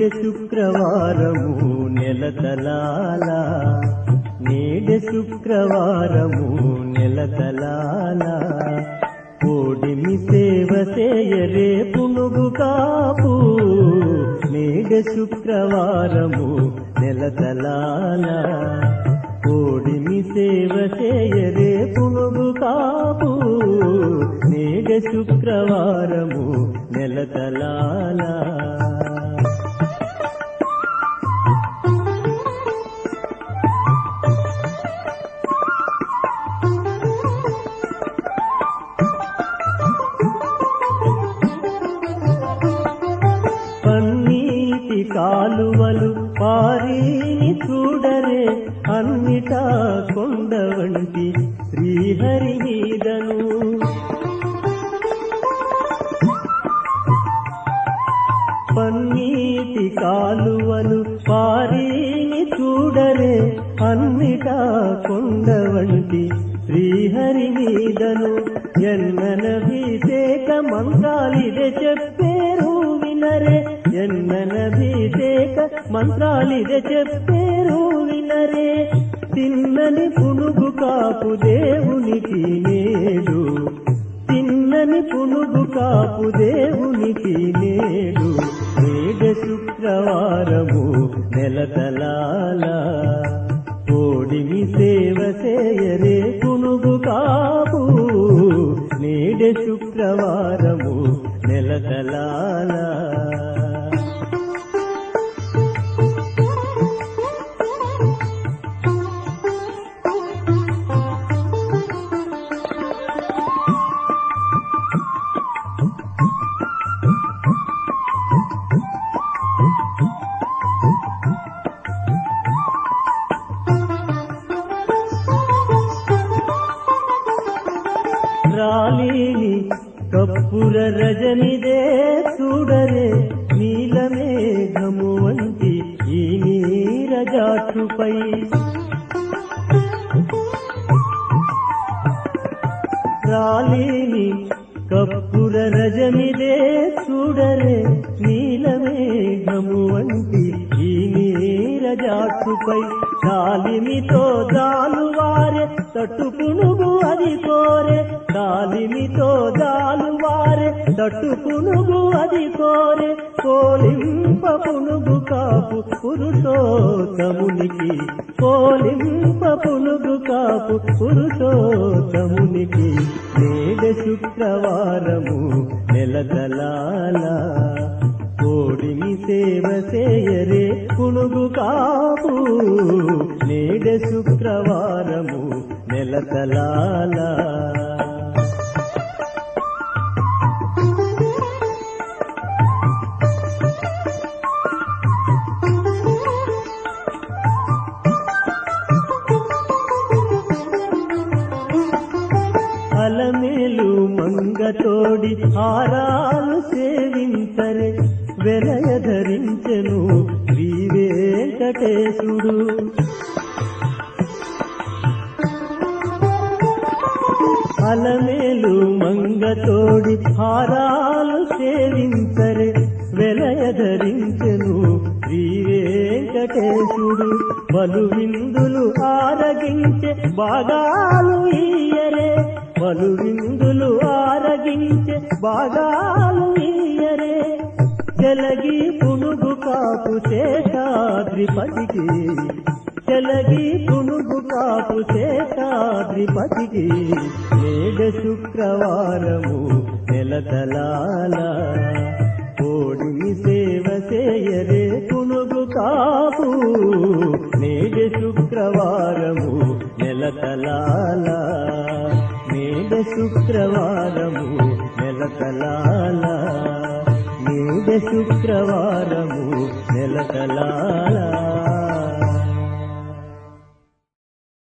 నేడె శుక్రవారము నెలతలాల నేడె శుక్రవారము నెలతలాల కోడిమి సేవ చేయరే పునుగు కాపు నేడె శుక్రవారము నెలతలాల కోడిమి సేవ చేయరే పునుగు కాపు నేడె శుక్రవారము నెలతలాల పన్నీటి కాలువలు పారీని చూడరే అన్నిటా కొండ వంటి శ్రీహరి మీదను పన్నీటి కాలువలు పారీని చూడరే అన్నిటా కొండ వంటి శ్రీహరి మీదను ఎన్నన భీసేక మంత్రాలిదే చెప్పేరు వినరే ఎన్నన భీసేక మంత్రాలిదే చెప్పేరు వినరే తిన్నని పునుగు కాపు దేవునికి నేడు తిన్నని పునుగు కాపు దేవునికి నేడు నేడ శుక్రవారము నెలతలాల కోడిమి సేవ చేయరే పునుగు కాపు నేడ శుక్రవారము నెలతలాల రాలిని కప్పుర రజనిదే చూడరే నీలమేఘము వంటి ఈ నీరజాటుపై రాలిని కప్పుర రజనిదే చూడరే నీలమేఘము వంటి ఈ నీరజాటుపై కాలిమితో జాలువారే తట్టు పునుగు అది కోరే కాలిమితో జాలువారే తట్టు పునుగు అది కోరే కోలింప పునుగు కాపు పురుషోత్తమునికి కోలింప పునుగు కాపు పురుషోత్తమునికి నేడ శుక్రవారము నెలతలాల కోడిమి సేవ చేయరే పునుగు కాపు నేడ శుక్రవారము నెలతలాల అలమేలు మంగతోడి హారాలు సేవించరే వెలయ ధరించెను శ్రీ వెంకటేశుడు అలమేలు మంగతోడి హారాలు సేవించరే వెలయ ధరించెను శ్రీ వెంకటేశుడు పలు విందులు ఆరగించే బాగాలు ఈయరే పలు విందులు ఆరగించే బాగాలు ఈయరే చెలగి పునుగు కాపు శేషాద్రిపతికి చెలగి పునుగు కాపు శేషాద్రిపతికి నేడ శుక్రవారము నెలతలాల కోడిని సేవ చేయరే పునుగు కాపు నేడ శుక్రవారము నెలతలాల నేడ శుక్రవారము నెలతలాల నేడ శుక్రవారము నెలతలాల